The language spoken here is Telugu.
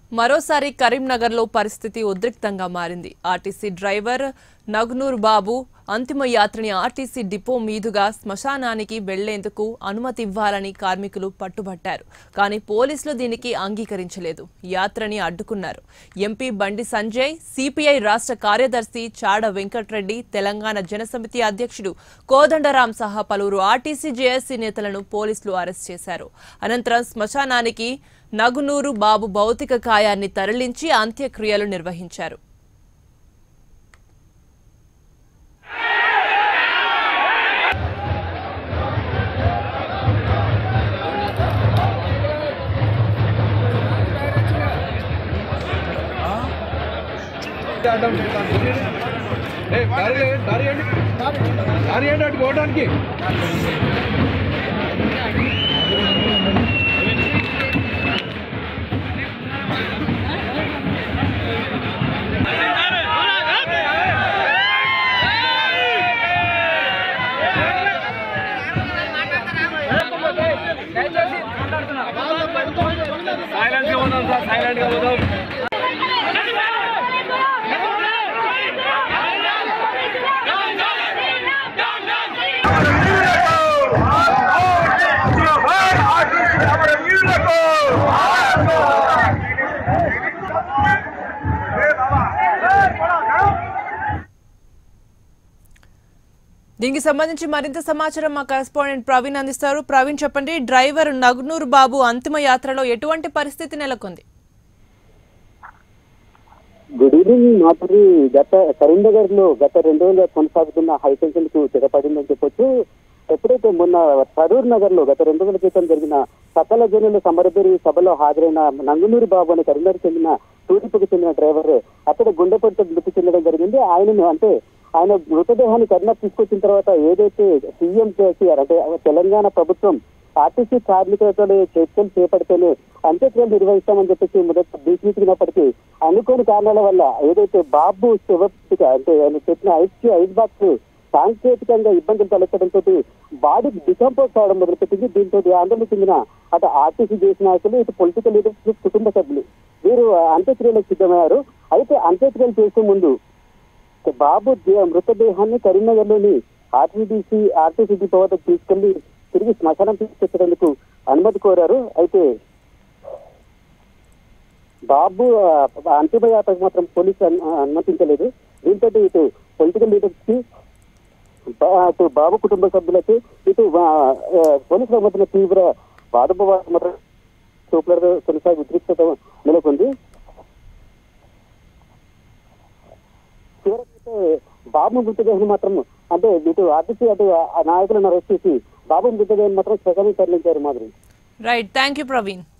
మరోసారి కరీంనగర్లో పరిస్థితి ఉద్రిక్తంగా మారింది ఆర్టీసీ డ్రైవర్ నగ్నూర్ బాబు అంతిమ యాత్రని ఆర్టీసీ డిపో మీదుగా శ్మశానానికి వెళ్లేందుకు అనుమతి ఇవ్వాలని కార్మికులు పట్టుబట్టారు కానీ పోలీసులు దీనికి అంగీకరించలేదు యాత్రని అడ్డుకున్నారు ఎంపీ బండి సంజయ్ సిపిఐ రాష్ట్ర కార్యదర్శి చాడ వెంకట్రెడ్డి తెలంగాణ జనసమితి అధ్యక్షుడు కోదండరాం సహా పలువురు ఆర్టీసీ జేఏసీ నేతలను పోలీసులు అరెస్ట్ చేశారు అనంతరం శ్మశానానికి నగునూరు బాబు భౌతిక కాయాన్ని తరలించి అంత్యక్రియలు నిర్వహించారు ఏయ్, దారి లే- దారి ఏంటి దారి ఏంటి అటు పోవడానికి సైలెంట్ గా పోదాం సార్ సైలెంట్ గా పోదాం దీనికి సంబంధించి మరింత సమాచారం మా కరెస్పాండెంట్ ప్రవీణ్ అందిస్తారు ప్రవీణ్ చెప్పండి డ్రైవర్ నగునూరు బాబు అంతిమ యాత్రలో ఎటువంటి పరిస్థితి నెలకొంది గుడ్ ఈవినింగ్ మాధురి గత కరీంనగర్ లో గత రెండు రోజులుగా కొనసాగుతున్న హైటెన్షన్ కు తెగపడిందని చెప్పొచ్చు ఎప్పుడైతే మొన్న సరూర్ నగర్ లో గత రెండు రోజుల క్రితం జరిగిన సకల జనుల సమరబేరి సభలో హాజరైన నంగునూరు బాబు అని కరీంనగర్ చెందిన తూర్పుకు చెందిన డ్రైవర్ అక్కడ గుండెపడితో మృతి చెందడం జరిగింది ఆయనను అంటే ఆయన మృతదేహాన్ని కరీంనగర్ తీసుకొచ్చిన తర్వాత ఏదైతే సీఎం కేసీఆర్ అంటే తెలంగాణ ప్రభుత్వం ఆర్టీసీ కార్మికులతో చర్చలు చేపడితేనే అంత్యక్రియలు నిర్వహిస్తామని చెప్పేసి మొదట బీసీకినప్పటికీ అనుకోని కారణాల వల్ల ఏదైతే బాబు శివపిక అంటే ఆయన చెప్పిన ఐస్ ఐస్ బాక్స్ సాంకేతికంగా ఇబ్బందులు తలెత్తడంతో బాడీ డికంపోజ్ కావడం మొదలుపెట్టింది దీంతో ఆందోళన చెందిన అటు ఆర్టీసీ చేసిన నాయకులు ఇటు పొలిటికల్ లీడర్స్ కుటుంబ సభ్యులు వీరు అంత్యక్రియలకు సిద్ధమయ్యారు అయితే అంత్యక్రియలు చేసే ముందు బాబు దే- మృతదేహాన్ని కరీంనగర్ లోని ఆర్టీసీ ఆర్టీసీ డిపో వద్దకు తీసుకెళ్లి తిరిగి శ్మశానం తీసుకొచ్చేందుకు అనుమతి కోరారు అయితే బాబు ఆ, అంతిమ యాత్రకు మాత్రం పోలీసు అను- అనుమతించలేదు దీంతో ఇటు పొలిటికల్ లీడర్స్ కి బా- అటు బాబు కుటుంబ సభ్యులకి ఇటు ఆ, ఆ, పోలీసుల మధ్యన తీవ్ర బాధపడ చూపులతో కొనసాగి ఉద్రిక్తత నెలకొంది చివరికి బాబు మృతదేహాన్ని మాత్రం అంటే ఇటు ఆర్టీసీ అటు ఆ నాయకులను అరెస్ట్ చేసి బాబు మృతదేహాన్ని మాత్రం శ్మశానం తరలించారు మాదిరి రైట్ థ్యాంక్ యూ ప్రవీణ్